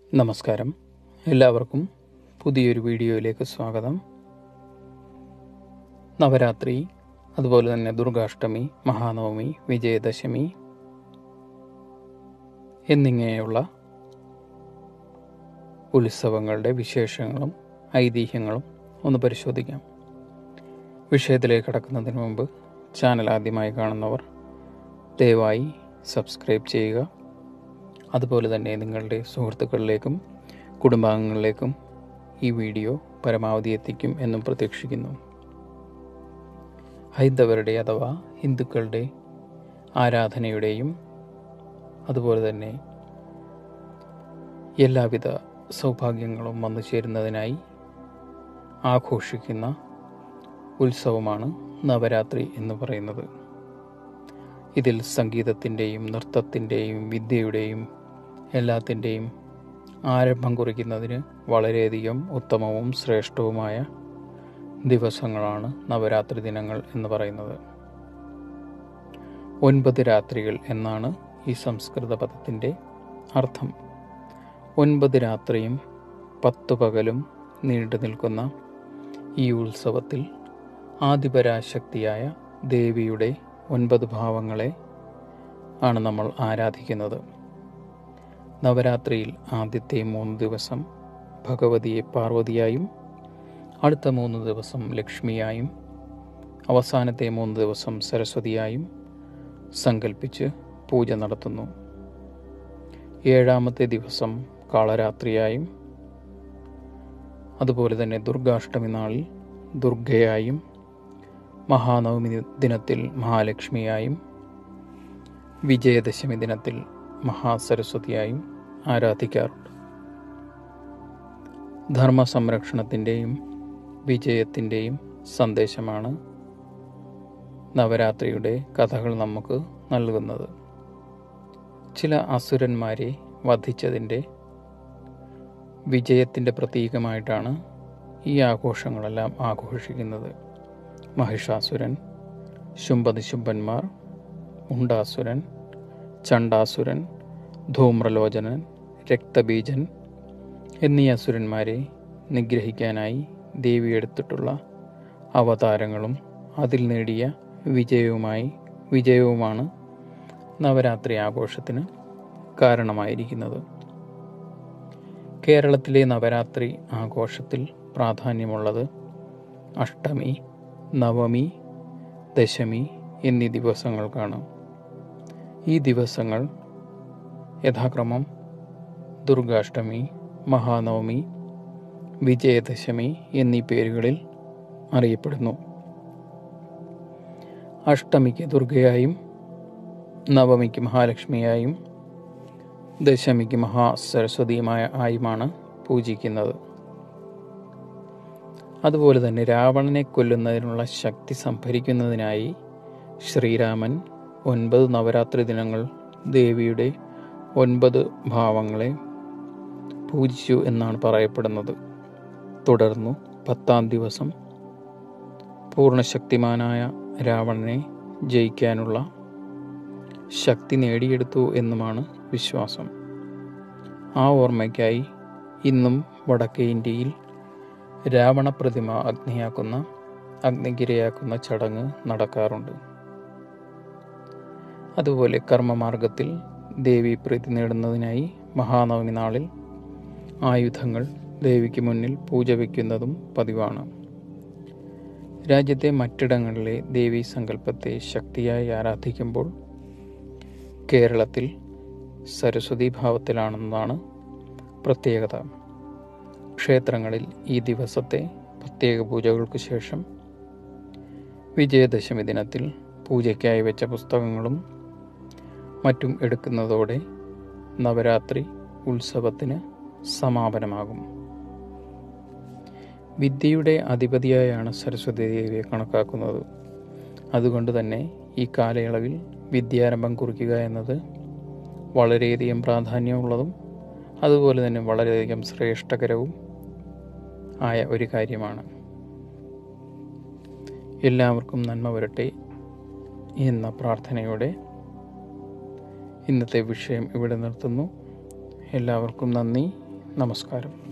നമസ്കാരം എല്ലാവർക്കും പുതിയൊരു വീഡിയോയിലേക്ക് സ്വാഗതം നവരാത്രി അതുപോലെ തന്നെ ദുർഗാഷ്ടമി മഹാനവമി വിജയദശമി എന്നിങ്ങനെയുള്ള ഉത്സവങ്ങളുടെ വിശേഷങ്ങളും ഐതിഹ്യങ്ങളും ഒന്ന് പരിശോധിക്കാം വിഷയത്തിലേക്ക് കടക്കുന്നതിന് മുമ്പ് ചാനൽ ആദ്യമായി കാണുന്നവർ ദയവായി സബ്സ്ക്രൈബ് ചെയ്യുക അതുപോലെ തന്നെ നിങ്ങളുടെ സുഹൃത്തുക്കളിലേക്കും കുടുംബാംഗങ്ങളിലേക്കും ഈ വീഡിയോ പരമാവധി എത്തിക്കും എന്നും പ്രതീക്ഷിക്കുന്നു ഹൈന്ദവരുടെ അഥവാ ഹിന്ദുക്കളുടെ ആരാധനയുടെയും അതുപോലെ തന്നെ എല്ലാവിധ സൗഭാഗ്യങ്ങളും വന്നു ചേരുന്നതിനായി ആഘോഷിക്കുന്ന ഉത്സവമാണ് നവരാത്രി എന്ന് പറയുന്നത് ഇതിൽ സംഗീതത്തിൻ്റെയും നൃത്തത്തിൻ്റെയും വിദ്യയുടെയും എല്ലാത്തിൻ്റെയും ആരംഭം കുറിക്കുന്നതിന് വളരെയധികം ഉത്തമവും ശ്രേഷ്ഠവുമായ ദിവസങ്ങളാണ് നവരാത്രി ദിനങ്ങൾ എന്ന് പറയുന്നത് ഒൻപത് രാത്രികൾ എന്നാണ് ഈ സംസ്കൃത പദത്തിൻ്റെ അർത്ഥം ഒൻപത് രാത്രിയും പത്തു പകലും നീണ്ടു നിൽക്കുന്ന ഈ ഉത്സവത്തിൽ ആദിപരാശക്തിയായ ദേവിയുടെ ഒൻപത് ഭാവങ്ങളെ ആണ് നമ്മൾ ആരാധിക്കുന്നത് നവരാത്രിയിൽ ആദ്യത്തെ മൂന്ന് ദിവസം ഭഗവതിയെ പാർവതിയായും അടുത്ത മൂന്ന് ദിവസം ലക്ഷ്മിയായും അവസാനത്തെ മൂന്ന് ദിവസം സരസ്വതിയായും സങ്കല്പിച്ച് പൂജ നടത്തുന്നു ഏഴാമത്തെ ദിവസം കാളരാത്രിയായും അതുപോലെ തന്നെ ദുർഗാഷ്ടമി നാളിൽ ദുർഗയായും മഹാനവമി ദിനത്തിൽ മഹാലക്ഷ്മിയായും വിജയദശമി ദിനത്തിൽ മഹാസരസ്വതിയായും ആരാധിക്കാറുണ്ട് ധർമ്മ സംരക്ഷണത്തിൻ്റെയും വിജയത്തിൻ്റെയും സന്ദേശമാണ് നവരാത്രിയുടെ കഥകൾ നമുക്ക് നൽകുന്നത് ചില അസുരന്മാരെ വധിച്ചതിൻ്റെ വിജയത്തിൻ്റെ പ്രതീകമായിട്ടാണ് ഈ ആഘോഷങ്ങളെല്ലാം ആഘോഷിക്കുന്നത് മഹിഷാസുരൻ ശുംഭനിശുംഭന്മാർ ഉണ്ടാസുരൻ ചണ്ടാസുരൻ ധൂമ്രലോചനൻ രക്തബീജൻ എന്നീ അസുരന്മാരെ നിഗ്രഹിക്കാനായി ദേവി എടുത്തിട്ടുള്ള അവതാരങ്ങളും അതിൽ നേടിയ വിജയവുമായി വിജയവുമാണ് നവരാത്രി ആഘോഷത്തിന് കാരണമായിരിക്കുന്നത് കേരളത്തിലെ നവരാത്രി ആഘോഷത്തിൽ പ്രാധാന്യമുള്ളത് അഷ്ടമി നവമി ദശമി എന്നീ ദിവസങ്ങൾക്കാണ് ഈ ദിവസങ്ങൾ യഥാക്രമം ദുർഗാഷ്ടമി മഹാനവമി വിജയദശമി എന്നീ പേരുകളിൽ അറിയപ്പെടുന്നു അഷ്ടമിക്ക് ദുർഗയായും നവമിക്ക് മഹാലക്ഷ്മിയായും ദശമിക്ക് മഹാസരസ്വതിയുമായ ആയുമാണ് പൂജിക്കുന്നത് അതുപോലെ തന്നെ രാവണനെ കൊല്ലുന്നതിനുള്ള ശക്തി സംഭരിക്കുന്നതിനായി ശ്രീരാമൻ ഒൻപത് നവരാത്രി ദിനങ്ങൾ ദേവിയുടെ ഒൻപത് ഭാവങ്ങളെ പൂജിച്ചു എന്നാണ് പറയപ്പെടുന്നത് തുടർന്നു പത്താം ദിവസം പൂർണ്ണശക്തിമാനായ രാവണനെ ജയിക്കാനുള്ള ശക്തി നേടിയെടുത്തു എന്നുമാണ് വിശ്വാസം ആ ഓർമ്മയ്ക്കായി ഇന്നും വടക്കേ ഇന്ത്യയിൽ രാവണ പ്രതിമ അഗ്നിയാക്കുന്ന അഗ്നിഗിരയാക്കുന്ന ചടങ്ങ് നടക്കാറുണ്ട് അതുപോലെ കർമ്മമാർഗത്തിൽ ദേവി പ്രീതി നേടുന്നതിനായി മഹാനവമി നാളിൽ ആയുധങ്ങൾ ദേവിക്ക് മുന്നിൽ പൂജ വയ്ക്കുന്നതും പതിവാണ് രാജ്യത്തെ മറ്റിടങ്ങളിലെ ദേവീ സങ്കല്പത്തെ ശക്തിയായി ആരാധിക്കുമ്പോൾ കേരളത്തിൽ സരസ്വതി ഭാവത്തിലാണെന്നതാണ് പ്രത്യേകത ക്ഷേത്രങ്ങളിൽ ഈ ദിവസത്തെ പ്രത്യേക പൂജകൾക്ക് ശേഷം വിജയദശമി ദിനത്തിൽ പൂജയ്ക്കായി വെച്ച പുസ്തകങ്ങളും മറ്റും എടുക്കുന്നതോടെ നവരാത്രി ഉത്സവത്തിന് സമാപനമാകും വിദ്യയുടെ അധിപതിയായാണ് സരസ്വതി ദേവിയെ കണക്കാക്കുന്നത് അതുകൊണ്ട് തന്നെ ഈ കാലയളവിൽ വിദ്യാരംഭം കുറിക്കുക എന്നത് വളരെയധികം പ്രാധാന്യമുള്ളതും അതുപോലെ തന്നെ വളരെയധികം ശ്രേഷ്ഠകരവും ആയ ഒരു കാര്യമാണ് എല്ലാവർക്കും നന്മ വരട്ടെ എന്ന പ്രാർത്ഥനയോടെ ഇന്നത്തെ വിഷയം ഇവിടെ നിർത്തുന്നു എല്ലാവർക്കും നന്ദി നമസ്കാരം